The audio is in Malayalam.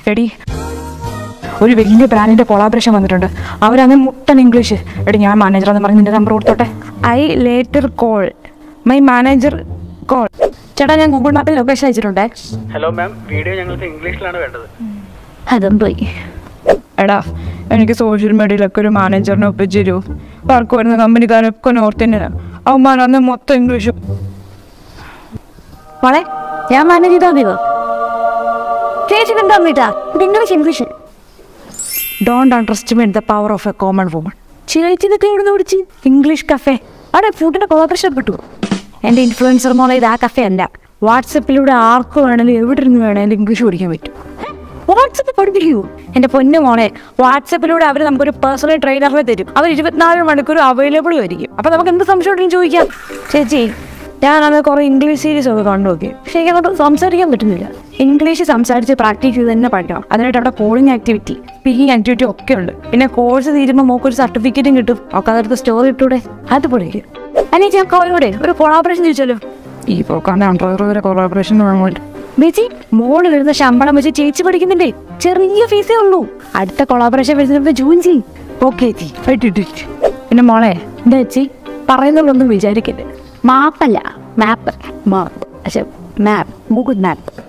എടി ഒരു വലിയ ബ്രാൻഡിന്റെ കൊളാബറേഷൻ വന്നിട്ടുണ്ട് അവരങ്ങനെ മുട്ടൻ ഇംഗ്ലീഷ് എടി ഞാൻ മാനേജറാന്ന് പറഞ്ഞ് നിന്റെ നമ്പർ കൊടുത്തോട്ടെ I later call my manager call ചേട്ടാ ഞാൻ ഗൂഗിൾ മാപ്പിൽ ലൊക്കേഷൻ അയച്ചിട്ടുണ്ടേ ഹലോ മാം വീഡിയോ ഞങ്ങൾക്ക് ഇംഗ്ലീഷിലാണ് വേണ്ടത് അതും പോയി എടാ എനിക്ക് സോഷ്യൽ മീഡിയയിലൊക്കെ ഒരു മാനേജറിനെ ഒപ്പിച്ചു തരൂ വർക്ക് വരുന്ന കമ്പനിക്കാരൊക്കെ നോർത്ത് ഇന്ത്യനാണ് അവന്മാരന്ന് മൊത്തം ഇംഗ്ലീഷും മോളെ ഞാൻ മാനേജ് ചെയ്താൽ മതിയോ ചേച്ചി കണ്ടോന്നിട്ടാ English English don't underestimate the power of a common woman ചേച്ചി ഇതൊക്കെ എവിടെ നിന്ന് പിടിച്ച് ഇംഗ്ലീഷ് കഫേ അവിടെ ഫുഡിന്റെ കോപ്പറേഷൻ കിട്ടുമോ എൻ്റെ ഇൻഫ്ലുവൻസർ മോളെ ഇത് ആ കഫേ അല്ല വാട്സപ്പിലൂടെ ആർക്ക് വേണമെങ്കിലും എവിടെ ഇരുന്ന് വേണമെങ്കിലും ഇംഗ്ലീഷ് പഠിക്കാൻ പറ്റും വാട്സപ്പ് പഠിപ്പിക്കൂ എൻ്റെ പൊന്നു മോനെ വാട്സപ്പിലൂടെ അവർ നമുക്കൊരു പേഴ്സണൽ ട്രെയിനറിനെ തരും അവർ ഇരുപത്തിനാല് മണിക്കൂർ അവൈലബിൾ ആയിരിക്കും അപ്പം നമുക്ക് എന്ത് സംശയം ഉണ്ടെങ്കിലും ചോദിക്കാം ചേച്ചി ഞാനത് കുറേ ഇംഗ്ലീഷ് സീരീസ് ഒക്കെ കണ്ടു നോക്കി പക്ഷേ എനിക്ക് അങ്ങോട്ട് സംസാരിക്കാൻ പറ്റുന്നില്ല ഇംഗ്ലീഷ് സംസാരിച്ച് പ്രാക്ടീസ് ചെയ്ത് തന്നെ പഠിക്കണം അതിനായിട്ട് അവിടെ കോളിംഗ് ആക്ടിവിറ്റി സ്പീക്കിംഗ് ആക്ടിവിറ്റി ഒക്കെ ഉണ്ട് പിന്നെ കോഴ്സ് തീരുമ്പോൾ മോക്ക് ഒരു സർട്ടിഫിക്കറ്റും കിട്ടും ഒക്കെ അതെടുത്ത് സ്റ്റോറി ഇട്ടൂടെ അത് പഠിക്കും അല്ലെങ്കിൽ ഞാൻ കോളോടെ ഒരു കൊളാബറേഷൻ ചോദിച്ചാലോ ഈ പോക്കാൻ്റെ അണ്ടർ വരെ കൊളാബറേഷൻ വേണമല്ലോ ബേച്ചി മോള് വരുന്ന ശമ്പളം വെച്ച് ചേച്ചി പഠിക്കുന്നുണ്ടേ ചെറിയ ഫീസേ ഉള്ളൂ അടുത്ത കൊളാബറേഷൻ വരുന്നത് ജോയിൻ ചെയ്യും ഓക്കെ ചേച്ചി പിന്നെ മോളെ എന്താ ചേച്ചി പറയുന്നതൊന്നും വിചാരിക്കരുത് മാപ്പല്ല മാപ്പ് മാപ്പ് പക്ഷെ മാപ്പ് ഗൂഗിൾ മാപ്പ്